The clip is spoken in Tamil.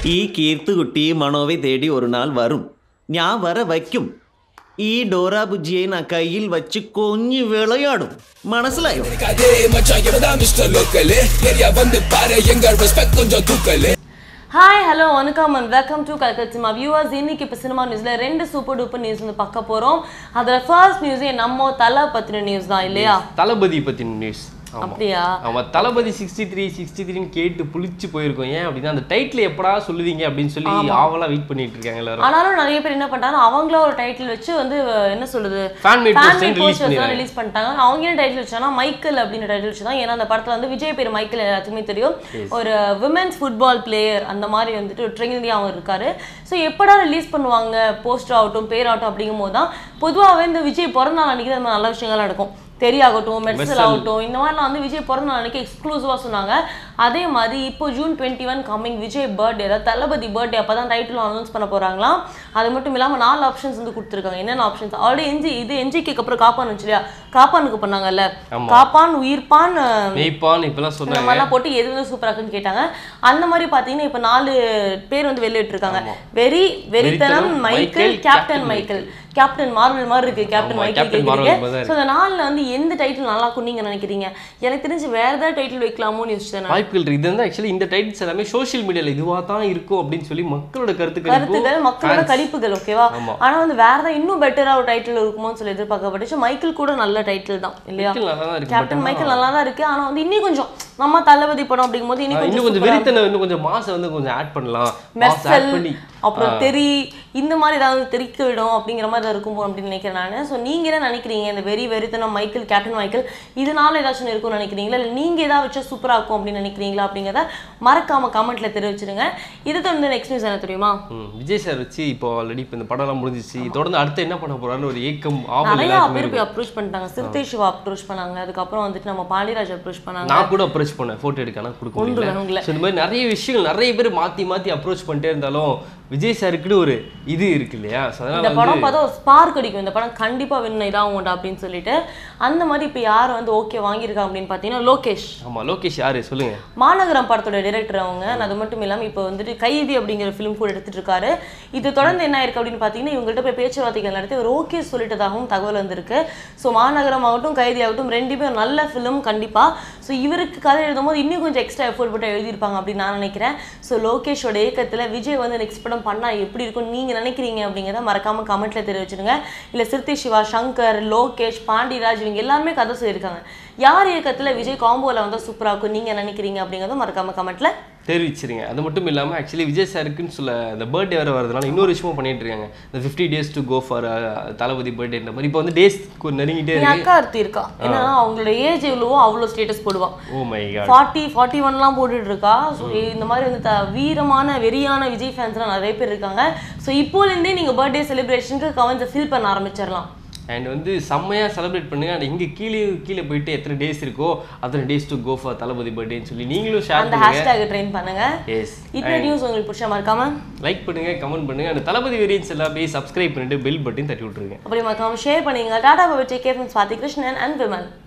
ഈ കീർത്തുകുട്ടി മണോവെ തേടി ഒരു നാൾ വരും ഞാൻ വര വയ്ക്കും ഈ ഡോറ ബുജിയെ நான் கையில் வச்சு கொஞ்சி விளையாடும் மனசிலாயோ அதே மச்சான் இவதான் மிஸ்டர் லோக்கலு ஏரியா வந்து பாரு எங்க ரெஸ்பெக்ட் கொஞ்சம் தூக்கலு ஹாய் ஹலோ வணக்கம் அண்ட் வெல்கம் டு கல்கத் சினிமா வியூவர்ஸ் இன்னைக்கு இப்போ சினிமா நியூஸில் ரெண்டு சூப்பர் டூப்பர் நியூஸ் வந்து பார்க்க போகிறோம் அதில் ஃபர்ஸ்ட் நியூஸே நம்ம தலை பற்றின நியூஸ் தான் இல்லையா தளபதி பத்தின நியூஸ் ஆமா அப்படியா ஆமா தளபதி சிக்ஸ்டி த்ரீ சிக்ஸ்டி த்ரீன்னு கேட்டு புளிச்சு போயிருக்கோம் ஏன் அப்படின்னா அந்த டைட்டில் எப்படா சொல்லுவீங்க அப்படின்னு சொல்லி ஆவலா வெயிட் பண்ணிட்டு இருக்காங்க எல்லாரும் ஆனாலும் நிறைய பேர் என்ன பண்ணிட்டாங்க அவங்கள ஒரு டைட்டில் வச்சு வந்து என்ன சொல்றது Fan made Fan poster made release posters தான் பண்ணிடுறாங்க. ரிலீஸ் பண்ணிட்டாங்க அவங்க என்ன டைட்டில் வச்சாங்கன்னா மைக்கேல் அப்படின்ற டைட்டில் வச்சு தான் ஏன்னா அந்த படத்துல வந்து விஜய் பேர் மைக்கேல் எல்லாத்துக்குமே தெரியும் ஒரு விமென்ஸ் ஃபுட்பால் பிளேயர் அந்த மாதிரி வந்துட்டு ஒரு ட்ரெயினியாக அவர் இருக்காரு ஸோ எப்படா ரிலீஸ் பண்ணுவாங்க போஸ்டர் ஆகட்டும் பேர் ஆகட்டும் அப்படிங்கும் போது தான் பொதுவாகவே இந்த விஜய் பிறந்த நாள் அன்னைக்கு தான் இந்த மாதிரி நல்ல விஷயங்கள் நடக்கும் தெரியாகட்டும் மெர்சல் ஆகட்டும் இந்த மாதிரிலாம் வந்து விஜய் பிறந்த நாள் அன்னைக்கு எக்ஸ்க்ளூசிவாக சொன்னாங்க அதே மாதிரி இப்போ June twenty one coming Vijay birthday அதாவது தளபதி பர்த்டே அப்போ தான் டைட்டில் அனௌன்ஸ் பண்ண போகிறாங்களாம் அது மட்டும் இல்லாமல் நாலு ஆப்ஷன்ஸ் வந்து கொடுத்துருக்காங்க என்னென்ன ஆப்ஷன்ஸ் ஆல்ரெடி எஞ்சி இது என்ஜிக்கு அப்புறம் காப்பான் வந்துச்சு இல்லையா காப்பானுக்கு பண்ணாங்கல்ல காப்பான் உயிர்ப்பான் அஹ், மெய்ப்பான் இப்பெல்லாம் இந்த சொன்னாங்க மாதிரிலாம் போட்டு எது வந்து சூப்பரா இருக்குன்னு கேட்டாங்க அந்த மாதிரி பாத்தீங்கன்னா இப்ப நாலு பேர் வந்து வெளியிட்டிருக்காங்க வெரி வெறித்தனம் வெறித்தனம், Michael Michael, captain captain Michael captain Marvel மாதிரி இருக்கு கேப்டன் ஆமா, மைக்கேல் கேப்டன் மார்வல் கேக்குறீங்க மாதிரி தான் ஸோ அந்த நாலுல வந்து எந்த டைட்டில் நல்லா இருக்கும் நீங்க நினைக்கிறீங்க எனக்கு தெரிஞ்சு வேற ஏதாவது டைட்டில் வைக்கலாமோன்னு யோசிச்சேன் நான். வாய்ப்புகள் இருக்கு இது வந்து ஆக்சுவலி இந்த டைட்டில்ஸ் எல்லாமே சோஷியல் மீடியால இதுவா தான் இருக்கும் அப்படின்னு சொல்லி மக்களோட கருத்துக்கள் கருத்துக்கள் மக்களோட கணிப்புகள் ஓகேவா ஆமா. ஆனா வந்து வேற ஏதாவது இன்னும் பெட்டரா ஒரு டைட்டில் இருக்குமோன்னு சொல்லி எதிர்பார்க்கப்பட்டுச்சு மைக்கேல் கூட நல்ல டைட்டில் தான் இல்லையா நல்லா தான் இருக்கு கேப்டன் மைக்கேல் நல்லா தான் இருக்கு ஆனா வந்து இன்னும் கொஞ்சம் நம்ம தளபதி படம் அப்படிங்கும்போது இன்னும் இன்னும் கொஞ்சம் கொஞ்சம் சூப்பரா வெறித்தனம் இன்னும் கொஞ்சம் மாசை வந்து கொஞ்சம் ஆட் பண்ணலாம் மாஸ் மெர்சல் ஆட் பண்ணி அப்புறம் தெரி இந்த மாதிரி ஏதாவது தெரிக்க விடும் அப்படிங்கிற மாதிரி தான் இருக்கும் அப்படின்னு நினைக்கிறேன் நான் ஸோ நீங்க என்ன நினைக்கிறீங்க இந்த வெரி வெறித்தனம் மைக்கேல் கேப்டன் மைக்கேல் இதனால ஏதாச்சும் இருக்கும்னு நினைக்கிறீங்களா இல்லை நீங்க ஏதாவது வச்சா சூப்பரா இருக்கும் அப்படின்னு நினைக்கிறீங்களா அப்படிங்கிறத மறக்காம கமெண்ட்ல தெரிவிச்சிருங்க இது தொடர்ந்து நெக்ஸ்ட் நியூஸ் என்ன தெரியுமா ம், விஜய் சார் வச்சு இப்போ ஆல்ரெடி இப்போ இந்த படம்லாம் முடிஞ்சிச்சு தொடர்ந்து அடுத்து என்ன பண்ண போறாருன்னு ஒரு ஏக்கம் ஆவல் நிறைய எல்லாருக்குமே பேர் இருக்கு. போய் அப்ரோச் பண்ணிட்டாங்க சிறுத்தை சிவா அப்ரோச் பண்ணாங்க அதுக்கப்புறம் வந்துட்டு நம்ம பாண்டியராஜ் அப்ரோச் பண்ணாங்க நான் கூட அப்ரோச் பண்ணேன் போட்டோ எடுக்க ஆனால் கொடுக்க ஒன்று முடியல வேணுங்களே. ஸோ இந்த மாதிரி நிறைய விஷயங்கள் நிறைய பேர் மாத்தி மாத்தி அப்ரோச் பண்ணிட்டே இருந்தாலும் விஜய் சாருக்குன்னு ஒரு இது இருக்கு இல்லையா ஸோ இந்த அதனால படம் வந்து பார்த்தா ஒரு ஸ்பார்க் அடிக்கும் இந்த படம் கண்டிப்பா வின் இதாகும் உண்டா அப்படின்னு சொல்லிட்டு அந்த மாதிரி இப்போ யார் வந்து ஓகே வாங்கியிருக்காங்க அப்படின்னு பார்த்தீங்கன்னா லோகேஷ் ஆமா லோகேஷ் யாரு சொல்லுங்க மாநகரம் படத்தோட டைரக்டர் அவங்க அது மட்டும் இல்லாமல் இப்போ வந்துட்டு கைதி அப்படிங்கிற ஃபிலிம் கூட எடுத்துட்டு இருக்காரு இது தொடர்ந்து என்ன ஆயிருக்கு அப்படின்னு பார்த்தீங்கன்னா இவங்கள்ட்ட போய் பேச்சுவார்த்தைகள் நடத்தி ஒரு ஓகே சொல்லிட்டதாகவும் தகவல் வந்திருக்கு ஸோ மாநகரம் ஆகட்டும் கைதி ஆகட்டும் ரெண்டுமே ஒரு நல்ல ஃபிலிம் கண்டிப்பா ஸோ இவருக்கு கதை எழுதும்போது இன்னும் கொஞ்சம் எக்ஸ்ட்ரா எஃபோர்ட் போட்டு எழுதியிருப்பாங்க அப்படின்னு நான் நினைக்கிறேன் ஸோ லோகேஷோட இயக்கத்தில் விஜய் வந்து நெக்ஸ்ட் படம் பண்ணா எப்படி இருக்கும் நீங்க நினைக்கிறீங்க அப்படிங்கிறத மறக்காம கமெண்ட்ல தெரிவிச்சிடுங்க இல்லை சிறுத்தை சிவா சங்கர் லோகேஷ் பாண்டிராஜ் இவங்க எல்லாருமே கதை சொல்லியிருக்காங்க யார் இயக்கத்துல விஜய் காம்போல வந்தா சூப்பரா இருக்கும் நீங்க நினைக்கிறீங்க அப்படிங்கறத மறக்காம கமெண்ட்ல தெரிவிச்சிருங்க அது மட்டும் இல்லாம ஆக்சுவலி விஜய் சாருக்குன்னு சொல்ல இந்த பர்த்டே வேற வரதுனால இன்னொரு விஷயமும் பண்ணிட்டு இருக்காங்க இந்த fifty days to go for Thalapathy birthday மாதிரி இப்போ வந்து டேஸ் நெருங்கிட்டே என் இருக்கு அக்கா ஒருத்தி இருக்கா என்னன்னா அவங்களோட ஏஜ் எவ்வளவோ அவ்வளோ ஸ்டேட்டஸ் போடுவான் oh my god forty forty ஒன்லாம் போட்டுட்டு இருக்கா ஸோ இந்த மாதிரி வந்து த- வீரமான வெறியான விஜய் ஃபேன்ஸ்லாம் நிறைய பேர் இருக்காங்க ஸோ இப்போலேருந்தே நீங்கள் பர்த்டே செலிப்ரேஷனுக்கு கவன்ஸை ஃபில் பண்ண ஆரம்பிச்சிடலாம் அண்ட் வந்து செம்மையா செலிப்ரேட் பண்ணுங்க அண்ட் இங்க கீழே கீழே போயிட்டு எத்தனை டேஸ் இருக்கோ அத்தனை days to go for Thalapathy பர்த்டேன்னு சொல்லி நீங்களும் ஷேர் அந்த பண்ணுங்க ஹேஷ்டேக் ட்ரெயின் பண்ணுங்க எஸ் இந்த நியூஸ் உங்களுக்கு பிடிச்ச மறக்காம லைக் பண்ணுங்க கமெண்ட் பண்ணுங்க அந்த தளபதி வேரியன்ஸ் எல்லாமே சப்ஸ்கிரைப் பண்ணிட்டு பெல் பட்டன் தட்டி விட்டுருங்க அப்படி மறக்காம ஷேர் பண்ணுங்க tata bye take care from Swathi Krishnan and Vimal